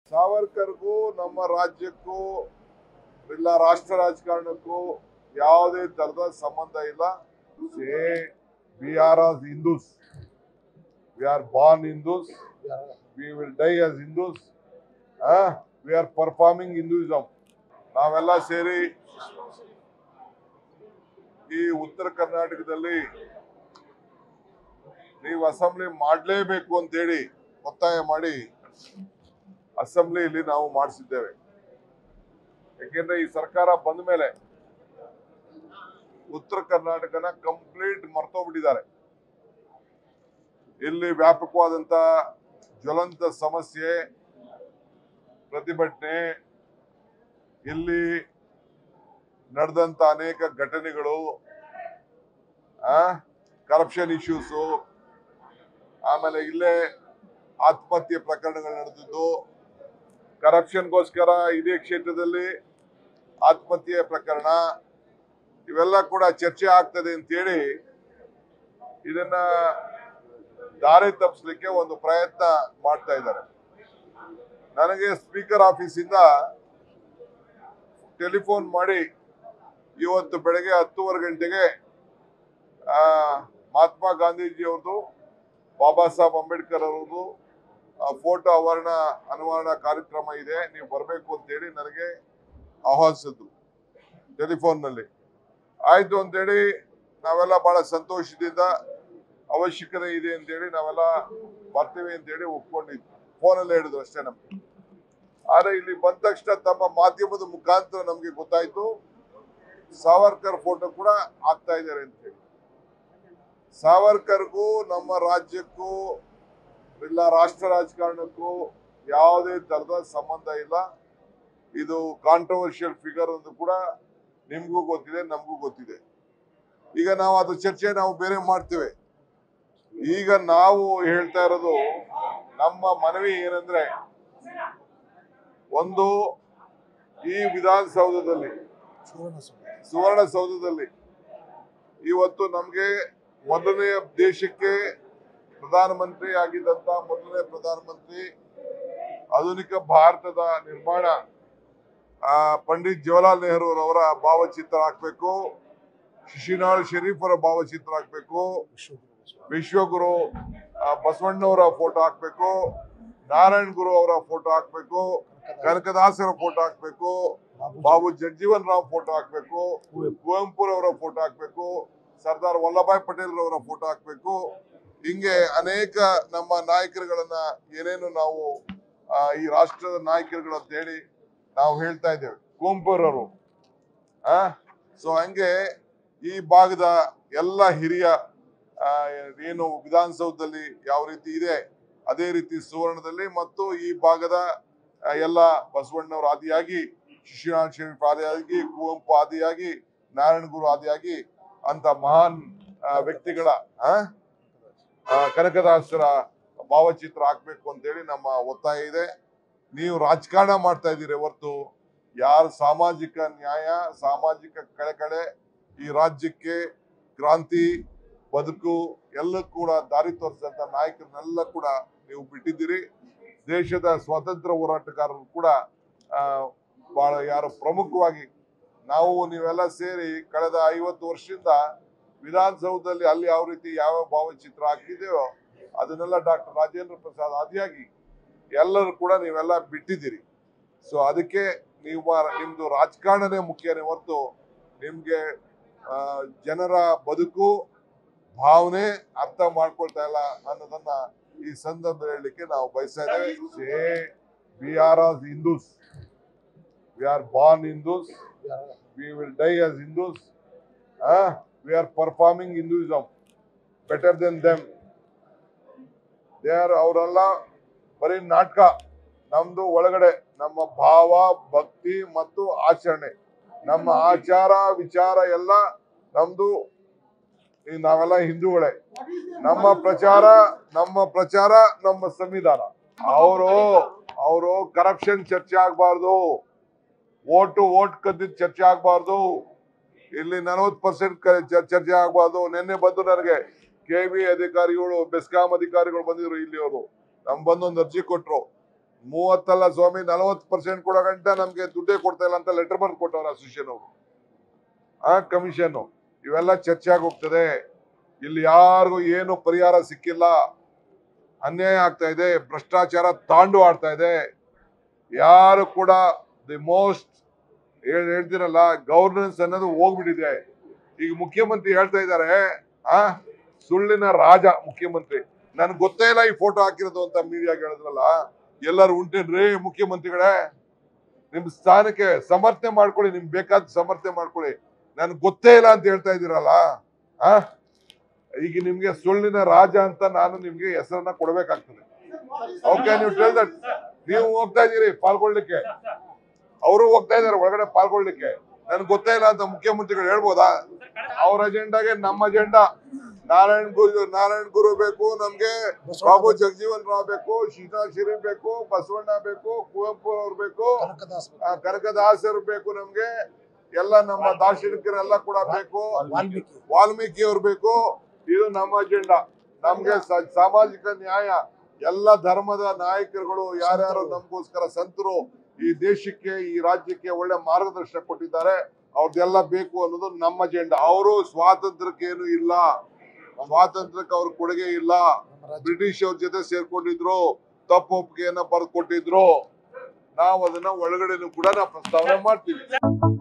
ಸಾವರ್ಕರ್ಗೂ ನಮ್ಮ ರಾಜ್ಯಕ್ಕೂ ಇಲ್ಲ ರಾಷ್ಟ್ರ ರಾಜಕಾರಣಕ್ಕೂ ಯಾವುದೇ ತರದ ಸಂಬಂಧ ಇಲ್ಲ say we are as Hindus we are born Hindus we will die as Hindus we are performing Hinduism ನಾವೆಲ್ಲ ಸೇರಿ ಈ ಉತ್ತರ ಕರ್ನಾಟಕದಲ್ಲಿ ನೀವು ಅಸೆಂಬ್ಲಿ ಮಾಡಲೇಬೇಕು ಅಂತೇಳಿ ಒತ್ತಾಯ ಮಾಡಿ ಅಸೆಂಬ್ಲಿಯಲ್ಲಿ ನಾವು ಮಾಡಿಸಿದ್ದೇವೆ ಯಾಕೆಂದ್ರೆ ಈ ಸರ್ಕಾರ ಬಂದ ಮೇಲೆ ಉತ್ತರ ಕರ್ನಾಟಕನ ಕಂಪ್ಲೀಟ್ ಮರ್ತೋಗ್ಬಿಟ್ಟಿದ್ದಾರೆ ಇಲ್ಲಿ ವ್ಯಾಪಕವಾದಂತ ಜ್ವಲಂತ ಸಮಸ್ಯೆ ಪ್ರತಿಭಟನೆ ಇಲ್ಲಿ ನಡೆದಂತ ಅನೇಕ ಘಟನೆಗಳು ಕರಪ್ಷನ್ ಇಶ್ಯೂಸು ಆಮೇಲೆ ಇಲ್ಲೇ ಆತ್ಮಹತ್ಯೆ ಪ್ರಕರಣಗಳು ನಡೆದಿದ್ದು ಕರಪ್ಷನ್ಗೋಸ್ಕರ ಇದೇ ಕ್ಷೇತ್ರದಲ್ಲಿ ಆತ್ಮಹತ್ಯೆ ಪ್ರಕರಣ ಇವೆಲ್ಲ ಕೂಡ ಚರ್ಚೆ ಆಗ್ತದೆ ಅಂತೇಳಿ ಇದನ್ನ ದಾರಿ ತಪ್ಪಿಸ್ಲಿಕ್ಕೆ ಒಂದು ಪ್ರಯತ್ನ ಮಾಡ್ತಾ ಇದ್ದಾರೆ ನನಗೆ ಸ್ಪೀಕರ್ ಆಫೀಸಿಂದ ಟೆಲಿಫೋನ್ ಮಾಡಿ ಇವತ್ತು ಬೆಳಗ್ಗೆ ಹತ್ತೂವರೆ ಗಂಟೆಗೆ ಆ, ಮಹಾತ್ಮ ಗಾಂಧೀಜಿ ಅವ್ರದ್ದು ಬಾಬಾ ಸಾಹೇಬ್ ಅಂಬೇಡ್ಕರ್ ಅವ್ರದ್ದು ಫೋಟೋ ಅವರಣ ಅನಾವರಣ ಕಾರ್ಯಕ್ರಮ ಇದೆ ನೀವು ಬರಬೇಕು ಅಂತೇಳಿ ನನಗೆ ಆಹ್ವಾನಿಸಿದ್ರು ಟೆಲಿಫೋನ್ನಲ್ಲಿ ಆಯ್ತು ಅಂತೇಳಿ ನಾವೆಲ್ಲ ಬಹಳ ಸಂತೋಷದಿಂದ ಅವಶ್ಯಕತೆ ಇದೆ ಅಂತೇಳಿ ನಾವೆಲ್ಲ ಬರ್ತೀವಿ ಅಂತೇಳಿ ಒಪ್ಕೊಂಡಿದ್ವಿ ಫೋನಲ್ಲಿ ಹೇಳಿದ್ರು ಅಷ್ಟೇ ನಮ್ಗೆ ಆದ್ರೆ ಇಲ್ಲಿ ಬಂದ ತಕ್ಷಣ ತಮ್ಮ ಮಾಧ್ಯಮದ ಮುಖಾಂತರ ನಮ್ಗೆ ಗೊತ್ತಾಯ್ತು ಸಾವರ್ಕರ್ ಫೋಟೋ ಕೂಡ ಆಗ್ತಾ ಇದ್ದಾರೆ ಅಂತೇಳಿ ಸಾವರ್ಕರ್ಗೂ ನಮ್ಮ ರಾಜ್ಯಕ್ಕೂ ಇಲ್ಲ ರಾಷ್ಟ್ರ ರಾಜಕಾರಣಕ್ಕೂ ಯಾವುದೇ ತರದ ಸಂಬಂಧ ಇಲ್ಲ ಇದು ಕಾಂಟ್ರವರ್ಷಿಯಲ್ ಫಿಗರ್ ಅಂತ ಕೂಡ ನಿಮ್ಗೂ ಗೊತ್ತಿದೆ ನಮಗೂ ಗೊತ್ತಿದೆ ಈಗ ನಾವು ಅದು ಚರ್ಚೆ ನಾವು ಬೇರೆ ಮಾಡ್ತೇವೆ ಈಗ ನಾವು ಹೇಳ್ತಾ ಇರೋದು ನಮ್ಮ ಮನವಿ ಏನಂದ್ರೆ ಒಂದು ಈ ವಿಧಾನಸೌಧದಲ್ಲಿ ಸುವರ್ಣಸೌಧದಲ್ಲಿ ಇವತ್ತು ನಮ್ಗೆ ಮೊದಲನೆಯ ದೇಶಕ್ಕೆ ಪ್ರಧಾನಮಂತ್ರಿ ಆಗಿದ್ದಂತ ಮೊದಲನೇ ಪ್ರಧಾನಮಂತ್ರಿ ಆಧುನಿಕ ಭಾರತದ ನಿರ್ಮಾಣ ಆ, ಪಂಡಿತ್ ಜವಾಹರ್ಲಾಲ್ ನೆಹರು ಅವರ ಭಾವಚಿತ್ರ ಹಾಕ್ಬೇಕು ಶಿಶಿನಾಳ್ ಶರೀಫ್ ಅವರ ಭಾವಚಿತ್ರ ಹಾಕ್ಬೇಕು ವಿಶ್ವಗುರು ಆ, ಬಸವಣ್ಣವರ ಫೋಟೋ ಹಾಕ್ಬೇಕು ನಾರಾಯಣ್ ಗುರು ಅವರ ಫೋಟೋ ಹಾಕ್ಬೇಕು ಕನಕದಾಸರ ಫೋಟೋ ಹಾಕ್ಬೇಕು ಬಾಬು ಜಗಜೀವನ್ ರಾವ್ ಫೋಟೋ ಹಾಕ್ಬೇಕು ಕುವೆಂಪುರವರ ಫೋಟೋ ಹಾಕ್ಬೇಕು ಸರ್ದಾರ್ ವಲ್ಲಭಾಯ್ ಪಟೇಲ್ ರವರ ಫೋಟೋ ಹಾಕ್ಬೇಕು ಹಿಂಗೆ ಅನೇಕ ನಮ್ಮ ನಾಯಕರುಗಳನ್ನ ಏನೇನು ನಾವು ಆ, ಈ ರಾಷ್ಟ್ರದ ನಾಯಕರುಗಳು ಅಂತ ಹೇಳಿ ನಾವು ಹೇಳ್ತಾ ಇದ್ದೇವೆ ಕುವೆಂಪುರವರು ಆ ಸೊ ಹಂಗೆ ಈ ಭಾಗದ ಎಲ್ಲ ಹಿರಿಯ ಆ, ಏನು ವಿಧಾನಸೌಧದಲ್ಲಿ ಯಾವ ರೀತಿ ಇದೆ ಅದೇ ರೀತಿ ಸುವರ್ಣದಲ್ಲಿ ಮತ್ತು ಈ ಭಾಗದ ಆ, ಎಲ್ಲ ಬಸವಣ್ಣವರ ಆದಿಯಾಗಿ ಶಿಶುನಾಥ್ ಶರೀಫ್ ಆದಿಯಾಗಿ ಕುವೆಂಪು ಆದಿಯಾಗಿ ನಾರಾಯಣ ಗುರು ಆದಿಯಾಗಿ ಅಂತ ಮಹಾನ್ ಆ, ವ್ಯಕ್ತಿಗಳ ಆ, ಆ, ಕನಕದಾಸರ ಭಾವಚಿತ್ರ ಹಾಕ್ಬೇಕು ಅಂತೇಳಿ ನಮ್ಮ ಒತ್ತಾಯ ಇದೆ ನೀವು ರಾಜಕಾರಣ ಮಾಡ್ತಾ ಇದ್ದೀರಿ ಹೊರತು ಯಾರು ಸಾಮಾಜಿಕ ನ್ಯಾಯ ಸಾಮಾಜಿಕ ಕಳಕಳೆ ಈ ರಾಜ್ಯಕ್ಕೆ ಕ್ರಾಂತಿ ಬದುಕು ಎಲ್ಲ ಕೂಡ ದಾರಿ ತೋರಿಸಿದಂತ ನಾಯಕರನ್ನೆಲ್ಲ ಕೂಡ ನೀವು ಬಿಟ್ಟಿದ್ದೀರಿ ದೇಶದ ಸ್ವಾತಂತ್ರ್ಯ ಹೋರಾಟಗಾರರು ಕೂಡ ಆ, ಬಹಳ ಯಾರು ಪ್ರಮುಖವಾಗಿ ನಾವು ನೀವೆಲ್ಲ ಸೇರಿ ಕಳೆದ ಐವತ್ತು ವರ್ಷದಿಂದ ವಿಧಾನಸೌಧದಲ್ಲಿ ಅಲ್ಲಿ ಯಾವ ರೀತಿ ಯಾವ ಭಾವಚಿತ್ರ ಹಾಕಿದೆಯೋ ಅದನ್ನೆಲ್ಲ ಡಾಕ್ಟರ್ ರಾಜೇಂದ್ರ ಪ್ರಸಾದ್ ಆದಿಯಾಗಿ ಎಲ್ಲರೂ ಕೂಡ ನೀವೆಲ್ಲ ಬಿಟ್ಟಿದ್ದೀರಿ ಸೊ ಅದಕ್ಕೆ ನೀವು ನಿಮ್ದು ರಾಜಕಾರಣನೇ ಮುಖ್ಯನೇ ಹೊರತು ನಿಮ್ಗೆ ಆ, ಜನರ ಬದುಕು ಭಾವನೆ ಅರ್ಥ ಮಾಡ್ಕೊಳ್ತಾ ಇಲ್ಲ ಅನ್ನೋದನ್ನ ಈ ಸಂದರ್ಭದಲ್ಲಿ ಹೇಳಲಿಕ್ಕೆ ನಾವು ಬಯಸ್ತಾ ಇದ್ದೇವೆ we are as Hindus we are born Hindus we will die as Hindus we are performing Hinduism better than them they are ಅವರೆಲ್ಲ ಬರೀ ನಾಟಕ ನಮ್ದು ಒಳಗಡೆ ನಮ್ಮ ಭಾವ ಭಕ್ತಿ ಮತ್ತು ಆಚರಣೆ ನಮ್ಮ ಆಚಾರ ವಿಚಾರ ಎಲ್ಲ ನಮ್ದು ಈ ನಾವೆಲ್ಲ ಹಿಂದೂಗಳೇ ನಮ್ಮ ಪ್ರಚಾರ ನಮ್ಮ ಪ್ರಚಾರ ನಮ್ಮ ಸಂವಿಧಾನ ಅವರು ಅವರು ಕರಪ್ಷನ್ ಚರ್ಚೆ ಆಗ್ಬಾರ್ದು ಓಟು ಓಟ್ ಕದ್ದಿದ್ ಚರ್ಚೆ ಆಗ್ಬಾರ್ದು ಇಲ್ಲಿ ನಲವತ್ತು ಪರ್ಸೆಂಟ್ ಚರ್ಚೆ ಆಗ್ಬಾರ್ದು ನಿನ್ನೆ ಬಂದು ನನಗೆ ಕೆ ವಿ ಅಧಿಕಾರಿಗಳು ಬೆಸ್ಕಾಂ ಅಧಿಕಾರಿಗಳು ಬಂದಿದ್ರು ಇಲ್ಲಿ ಅವರು ನಮ್ ಬಂದು ಒಂದು ಅರ್ಜಿ ಕೊಟ್ರು ಮೂವತ್ತಲ್ಲ ಸ್ವಾಮಿ ನಲವತ್ತು ಪರ್ಸೆಂಟ್ ಕೊಡೋ ಗಂಟ ನಮ್ಗೆ ದುಡ್ಡೇ ಕೊಡ್ತಾ ಇಲ್ಲ ಅಂತ ಲೆಟರ್ ಬರ್ದು ಕೊಟ್ಟವ್ರ ಅಸೋಸಿಯೇಷನ್ ಅವರು ಆ ಕಮಿಷನ್ ಇವೆಲ್ಲ ಚರ್ಚೆ ಆಗಿ ಹೋಗ್ತದೆ ಇಲ್ಲಿ ಯಾರಿಗೂ ಏನು ಪರಿಹಾರ ಸಿಕ್ಕಿಲ್ಲ ಅನ್ಯಾಯ ಆಗ್ತಾ ಇದೆ ಭ್ರಷ್ಟಾಚಾರ ತಾಂಡು ಆಡ್ತಾ ಇದೆ ಯಾರು ಕೂಡ ದಿ ಮೋಸ್ಟ್ ಹೇಳ್ತೀರಲ್ಲ ಗವರ್ನೆನ್ಸ್ ಅನ್ನೋದು ಹೋಗ್ಬಿಟ್ಟಿದೆ ಈಗ ಮುಖ್ಯಮಂತ್ರಿ ಹೇಳ್ತಾ ಇದ್ದಾರೆ ಆ ಸುಳ್ಳಿನ ರಾಜ ಮುಖ್ಯಮಂತ್ರಿ ನನ್ಗೆ ಗೊತ್ತೇ ಇಲ್ಲ ಈ ಫೋಟೋ ಹಾಕಿರೋದು ಅಂತ ಮೀಡಿಯಾಗೆ ಹೇಳಿದ್ರಲ್ಲ ಎಲ್ಲರೂ ಉಂಟೇನ್ರಿ ಮುಖ್ಯಮಂತ್ರಿಗಳೇ ನಿಮ್ ಸ್ಥಾನಕ್ಕೆ ಸಮರ್ಥನೆ ಮಾಡ್ಕೊಳ್ಳಿ ನಿಮ್ಗೆ ಬೇಕಾದ ಸಮರ್ಥನೆ ಮಾಡ್ಕೊಳ್ಳಿ ನನ್ಗೆ ಗೊತ್ತೇ ಇಲ್ಲ ಅಂತ ಹೇಳ್ತಾ ಇದ್ದೀರಲ್ಲ ಆ ಈಗ ನಿಮ್ಗೆ ಸುಳ್ಳಿನ ರಾಜ ಅಂತ ನಾನು ನಿಮ್ಗೆ ಹೆಸರನ್ನ ಕೊಡ್ಬೇಕಾಗ್ತದೆ ಓಕೆ ನೀವು ಟೆಲ್ ದಟ್ ನೀವು ಹೋಗ್ತಾ ಇದೀರಿ ಪಾಲ್ಗೊಳ್ಳಿಕ್ಕೆ ಅವರು ಹೋಗ್ತಾ ಇದಾರೆ ಒಳಗಡೆ ಪಾಲ್ಗೊಳ್ಳಿಕ್ಕೆ ನನ್ಗೆ ಗೊತ್ತೇ ಇಲ್ಲ ಅಂತ ಮುಖ್ಯಮಂತ್ರಿಗಳು ಹೇಳ್ಬೋದಾ ಅವ್ರ ಅಜೆಂಡಾಗೆ ನಮ್ಮ ಅಜೆಂಡಾ ನಾರಾಯಣ್ ಗುರು ನಾರಾಯಣ್ ಗುರು ಬೇಕು ನಮ್ಗೆ ಬಾಬು ಜಗಜೀವನ್ ರಾವ್ ಬೇಕು ಶೀತಾ ಶಿರಿ ಬೇಕು ಬಸವಣ್ಣ ಬೇಕು ಕುವೆಂಪು ಅವ್ರು ಬೇಕು ಕನಕದಾಸ್ ಆ, ಕನಕದಾಸರು ಬೇಕು ನಮ್ಗೆ ಎಲ್ಲ ನಮ್ಮ ದಾರ್ಶನಿಕರೆಲ್ಲ ಕೂಡ ಬೇಕು ವಾಲ್ಮೀಕಿ ವಾಲ್ಮೀಕಿ ಅವ್ರು ಬೇಕು ಇದು ನಮ್ಮ ಅಜೆಂಡಾ ನಮ್ಗೆ ಸ- ಸಾಮಾಜಿಕ ನ್ಯಾಯ ಎಲ್ಲ ಧರ್ಮದ ನಾಯಕರುಗಳು ಯಾರ್ಯಾರು ನಮಗೋಸ್ಕರ ಸಂತರು ಈ ದೇಶಕ್ಕೆ ಈ ರಾಜ್ಯಕ್ಕೆ ಒಳ್ಳೆ ಮಾರ್ಗದರ್ಶನ ಕೊಟ್ಟಿದ್ದಾರೆ ಅವ್ರದ್ದೆಲ್ಲ ಬೇಕು ಅನ್ನೋದು ನಮ್ಮ ಅಜೆಂಡಾ ಅವರು ಸ್ವಾತಂತ್ರ್ಯಕ್ಕೆ ಏನು ಇಲ್ಲ ಸ್ವಾತಂತ್ರ್ಯಕ್ಕೆ ಅವ್ರ ಕೊಡುಗೆ ಇಲ್ಲ ನಮ್ಮ ರಾಜ್ಯ ಬ್ರಿಟಿಷ್ ಅವ್ರ ಜೊತೆ ಸೇರ್ಕೊಂಡಿದ್ರು ತಪ್ಪು ಒಪ್ಪಿಗೆಯನ್ನ ಬರೆದು ಕೊಟ್ಟಿದ್ರು ನಾವು ಅದನ್ನ ಒಳಗಡೆನೂ ಕೂಡ ನಾವು ಪ್ರಸ್ತಾವನೆ ಮಾಡ್ತೀವಿ